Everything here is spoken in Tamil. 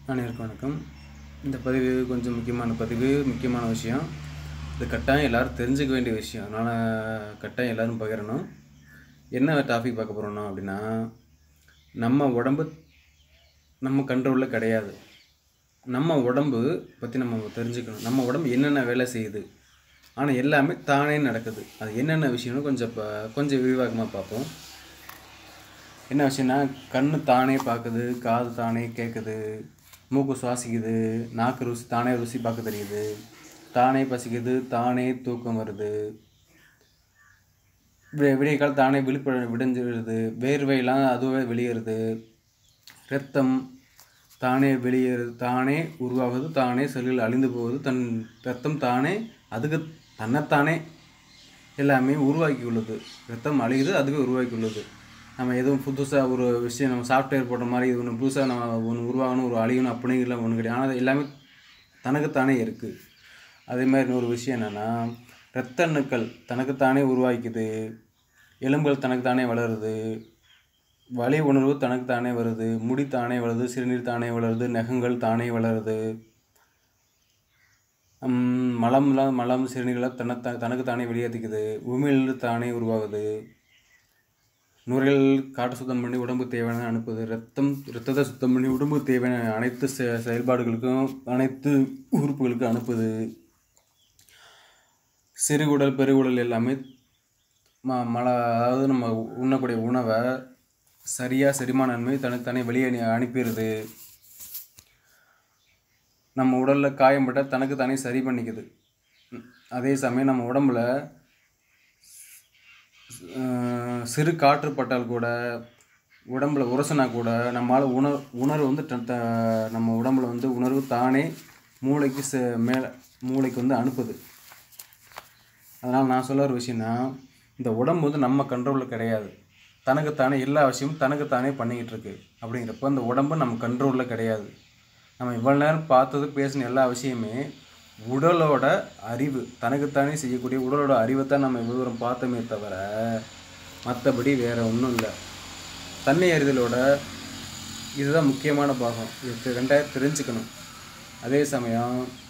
அனைவருக்கும் வணக்கம் இந்த பதிவு கொஞ்சம் முக்கியமான பதிவு முக்கியமான விஷயம் இது கட்டாயம் எல்லோரும் தெரிஞ்சுக்க வேண்டிய விஷயம் அதனால் கட்டாயம் எல்லோரும் பகிரணும் என்ன டாபிக் பார்க்க போகிறோம்னா அப்படின்னா நம்ம உடம்பு நம்ம கண்ட்ரோலில் கிடையாது நம்ம உடம்பு பற்றி நம்ம தெரிஞ்சுக்கணும் நம்ம உடம்பு என்னென்ன வேலை செய்யுது ஆனால் எல்லாமே தானே நடக்குது அது என்னென்ன விஷயம்னு கொஞ்சம் ப கொஞ்சம் விரிவாக்கமாக பார்ப்போம் என்ன விஷயம்னா கண்ணு தானே பார்க்குது காது தானே கேட்குது மூக்கு சுவாசிக்குது நாக்கு ருசி தானே ருசி பார்க்க தெரியுது தானே பசிக்குது தானே தூக்கம் வருது வி- விடிய காலம் தானே விழிப்ப விடிஞ்சிருது வேர்வையெல்லாம் அதுவே வெளியேறுது ரத்தம் தானே வெளியேறுது தானே உருவாகுது தானே செல்லில் அழிந்து போகுது தன் ரத்தம் தானே அதுக்கு தன்னைத்தானே எல்லாமே உருவாக்கி உள்ளது ரத்தம் அழியுது அதுவே உருவாக்கி உள்ளது நம்ம எதுவும் புதுசாக ஒரு விஷயம் நம்ம சாஃப்ட்வேர் போட்ட மாதிரி இது ஒன்று புதுசாக நம்ம ஒன்று உருவாகணும் ஒரு அழியணும் அப்படிங்கிற ஒன்று கிடையாது ஆனால் அது எல்லாமே தனக்குத்தானே இருக்குது அதே மாதிரி இன்னொரு விஷயம் என்னென்னா இரத்த அணுக்கள் தனக்குத்தானே உருவாக்கிக்குது எலும்புகள் தனக்குத்தானே வளருது வலி உணர்வு தனக்குத்தானே வருது முடி தானே வளருது சிறுநீர் தானே வளருது நகங்கள் தானே வளருது ஹம், மலம்லாம் மலம் சிறுநீர்லாம் தன்னை தனக்கு தானே வெளியேற்றிக்குது உமிழ் தானே உருவாகுது நுரையீரல் காற்று சுத்தம் பண்ணி உடம்பு தேவையான அனுப்புது ரத்தம் ரத்தத்தை சுத்தம் பண்ணி உடம்பு தேவையான அனைத்து செ- செயல்பாடுகளுக்கும் அனைத்து உறுப்புகளுக்கும் அனுப்புது சிறுகுடல் பெருகுடல் எல்லாமே ம மல அதாவது நம்ம உண்ணக்கூடிய உணவை சரியாக செரிமானன்மை தனித்தனி வெளியே அனு- அனுப்பிடுது நம்ம உடலில் காயம்பட்ட தனக்கு தானே சரி பண்ணிக்குது ம், அதே சமயம் நம்ம உடம்புல அஹ், சிறு காற்று பட்டால் கூட உடம்புல உரசனா கூட நம்மளால் உணர் உணர்வு வந்து ட- த- நம்ம உடம்புல வந்து உணர்வு தானே மூளைக்கு ச மேலே மூளைக்கு வந்து அனுப்புது அதனால் நான் சொல்ல ஒரு விஷயம்னா இந்த உடம்பு வந்து நம்ம கண்ட்ரோலில் கிடையாது தனக்குத்தானே எல்லா விஷயமும் தனக்குத்தானே பண்ணிக்கிட்டு இருக்கு அப்படிங்கிறப்ப இந்த உடம்பு நம்ம கண்ட்ரோலில் கிடையாது நம்ம இவ்வளோ நேரம் பார்த்தது பேசின எல்லா விஷயமே உடலோட அறிவு தனக்குத்தானே செய்யக்கூடிய உடலோட அறிவை தான் நம்ம இவ்வளோ தூரம் பார்த்தோமே தவிர மற்றபடி வேறு ஒன்றும் இல்லை தன்னை அறிதலோட இதுதான் முக்கியமான பாகம் இது ரெண்டாயிரம் தெரிஞ்சுக்கணும் அதே சமயம்